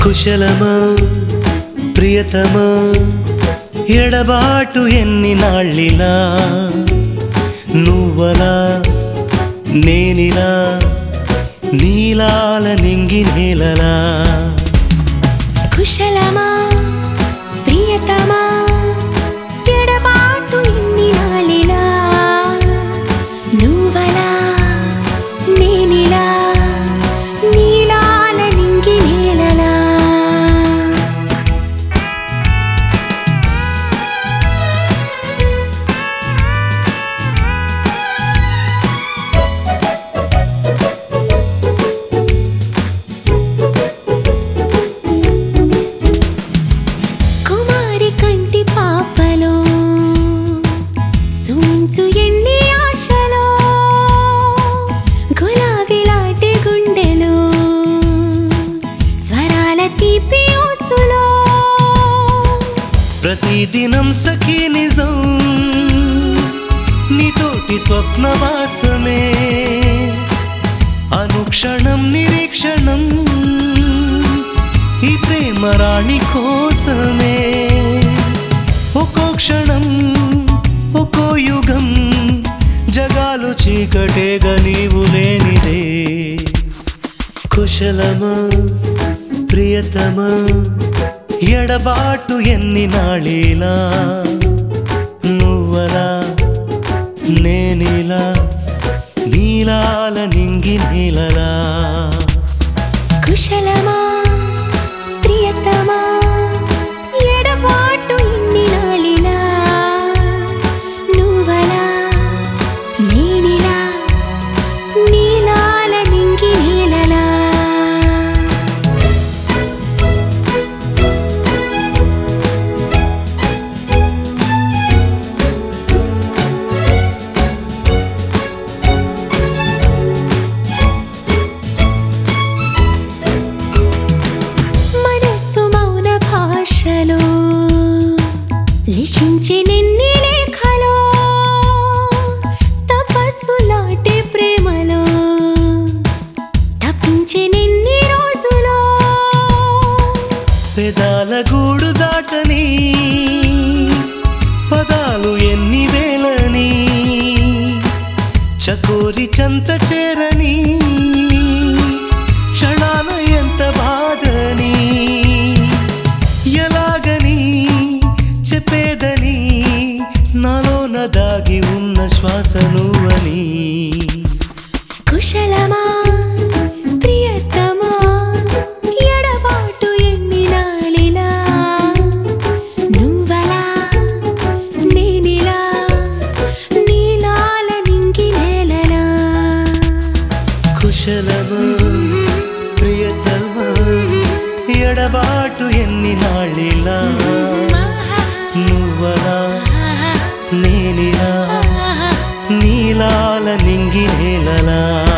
కుశలమా ప్రియతమా ఎడబాటు ఎన్ని నాళ్ళిలా నువ్వలా నేనిలా నీలాల నింగి నేలలా కుశలమా ప్రియతమా ఎడబాటు ఇన్ని నాళిలా నువ్వలా నేనిలా నీలాల నింగి నేలలా కుమారి కంటి పాపలో సూంచు ఎన్ని ఆశలో గులాబీలాంటి గుండెలో స్వరాల తీపి ఊసులో ప్రతిదినం సఖీ నిజం నీతోటి స్వప్నవాసమే అనుక్షణం నిరీక్షణం ఈ ప్రేమ రాణి కోసమే ఒక్కో క్షణం ఒక్కో యుగం జగాలు చీకటేగా నీవు లేనిదే కుశలమా ప్రియతమా ఎడబాటు ఎన్ని నాళీలా నువ్వలా నేనిలా నీలాల నింగి నీలలా కుశలమా ప్రియతమా ఎడబాటు ఇన్ని నాళిలా నువ్వలా నేనిలా నీలాల నింగి నీలలా మనస్సు మౌన భాషలో లిఖించి నిన్ని లేఖలో తపస్సు లాంటి ప్రేమలో తప్పించి నిన్ని రోజులో పెదాల గూడు దాటని పదాలు ఎన్ని వేలని చకోరి చంత చేరని క్షణాన ఎంత బాధని ఎలాగని చెప్పేదని నాలోన దాగి ఉన్న శ్వాస నువ్వని కుశలమా ప్రియతమా ఎడబాటు ఎన్ని నాళిలా నువ్వలా నేనిలా నీలాల నింగి నేలలా కుశలమా ప్రియతమా ఎడబాటు ఎన్ని నాళ్ళిలా నువ్వలా నేనిలా నీలాల నింగి నేలలా